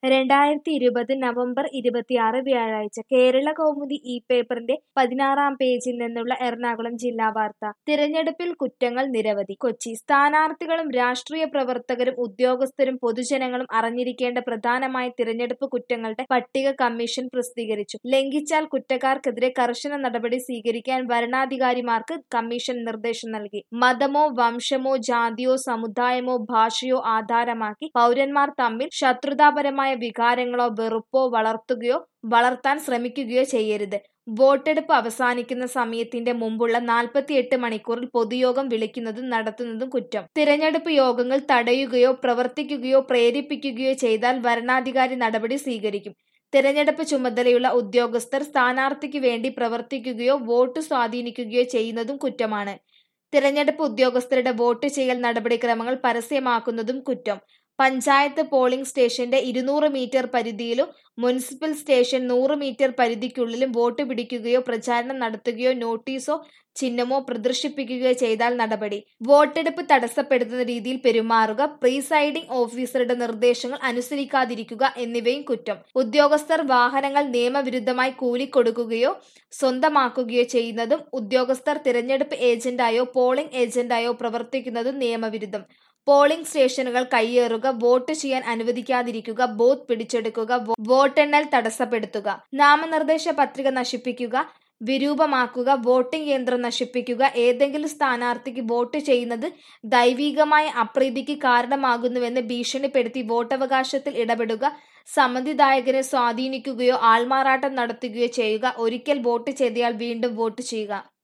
രണ്ടായിരത്തി ഇരുപത് നവംബർ ഇരുപത്തിയാറ് വ്യാഴാഴ്ച കേരള കൗമുദി ഈ പേപ്പറിന്റെ പതിനാറാം പേജിൽ നിന്നുള്ള എറണാകുളം ജില്ലാ വാർത്ത തിരഞ്ഞെടുപ്പിൽ കുറ്റങ്ങൾ നിരവധി കൊച്ചി സ്ഥാനാർത്ഥികളും രാഷ്ട്രീയ പ്രവർത്തകരും ഉദ്യോഗസ്ഥരും പൊതുജനങ്ങളും അറിഞ്ഞിരിക്കേണ്ട പ്രധാനമായ തിരഞ്ഞെടുപ്പ് കുറ്റങ്ങളുടെ പട്ടിക കമ്മീഷൻ പ്രസിദ്ധീകരിച്ചു ലംഘിച്ചാൽ കുറ്റക്കാർക്കെതിരെ കർശന നടപടി സ്വീകരിക്കാൻ വരണാധികാരിമാർക്ക് കമ്മീഷൻ നിർദ്ദേശം നൽകി മതമോ വംശമോ ജാതിയോ സമുദായമോ ഭാഷയോ ആധാരമാക്കി പൗരന്മാർ തമ്മിൽ ശത്രുതാപരമായ വികാരങ്ങളോ വെറുപ്പോ വളർത്തുകയോ വളർത്താൻ ശ്രമിക്കുകയോ ചെയ്യരുത് വോട്ടെടുപ്പ് അവസാനിക്കുന്ന സമയത്തിന്റെ മുമ്പുള്ള നാൽപ്പത്തിയെട്ട് മണിക്കൂറിൽ പൊതുയോഗം വിളിക്കുന്നതും നടത്തുന്നതും കുറ്റം തിരഞ്ഞെടുപ്പ് യോഗങ്ങൾ തടയുകയോ പ്രവർത്തിക്കുകയോ പ്രേരിപ്പിക്കുകയോ ചെയ്താൽ വരണാധികാരി നടപടി സ്വീകരിക്കും തിരഞ്ഞെടുപ്പ് ചുമതലയുള്ള ഉദ്യോഗസ്ഥർ സ്ഥാനാർത്ഥിക്ക് വേണ്ടി പ്രവർത്തിക്കുകയോ വോട്ട് സ്വാധീനിക്കുകയോ ചെയ്യുന്നതും കുറ്റമാണ് തിരഞ്ഞെടുപ്പ് ഉദ്യോഗസ്ഥരുടെ വോട്ട് ചെയ്യൽ നടപടിക്രമങ്ങൾ പരസ്യമാക്കുന്നതും കുറ്റം പഞ്ചായത്ത് പോളിംഗ് സ്റ്റേഷന്റെ ഇരുന്നൂറ് മീറ്റർ പരിധിയിലും മുനിസിപ്പൽ സ്റ്റേഷൻ നൂറ് മീറ്റർ പരിധിക്കുള്ളിലും വോട്ട് പിടിക്കുകയോ പ്രചാരണം നടത്തുകയോ നോട്ടീസോ ചിഹ്നമോ പ്രദർശിപ്പിക്കുകയോ ചെയ്താൽ നടപടി വോട്ടെടുപ്പ് തടസ്സപ്പെടുത്തുന്ന രീതിയിൽ പെരുമാറുക പ്രീസൈഡിംഗ് ഓഫീസറുടെ നിർദ്ദേശങ്ങൾ അനുസരിക്കാതിരിക്കുക എന്നിവയും കുറ്റം ഉദ്യോഗസ്ഥർ വാഹനങ്ങൾ നിയമവിരുദ്ധമായി കൂലിക്കൊടുക്കുകയോ സ്വന്തമാക്കുകയോ ചെയ്യുന്നതും ഉദ്യോഗസ്ഥർ തിരഞ്ഞെടുപ്പ് ഏജന്റായോ പോളിംഗ് ഏജന്റായോ പ്രവർത്തിക്കുന്നതും നിയമവിരുദ്ധം പോളിംഗ് സ്റ്റേഷനുകൾ കയ്യേറുക വോട്ട് ചെയ്യാൻ അനുവദിക്കാതിരിക്കുക ബൂത്ത് പിടിച്ചെടുക്കുക വോട്ടെണ്ണൽ തടസ്സപ്പെടുത്തുക നാമനിർദ്ദേശ പത്രിക നശിപ്പിക്കുക വിരൂപമാക്കുക വോട്ടിംഗ് യന്ത്രം നശിപ്പിക്കുക ഏതെങ്കിലും സ്ഥാനാർത്ഥിക്ക് വോട്ട് ചെയ്യുന്നത് ദൈവികമായ അപ്രീതിക്ക് കാരണമാകുന്നുവെന്ന് ഭീഷണിപ്പെടുത്തി വോട്ടവകാശത്തിൽ ഇടപെടുക സമ്മതിദായകനെ സ്വാധീനിക്കുകയോ ആൾമാറാട്ടം നടത്തുകയോ ചെയ്യുക ഒരിക്കൽ വോട്ട് ചെയ്തയാൾ വീണ്ടും വോട്ട് ചെയ്യുക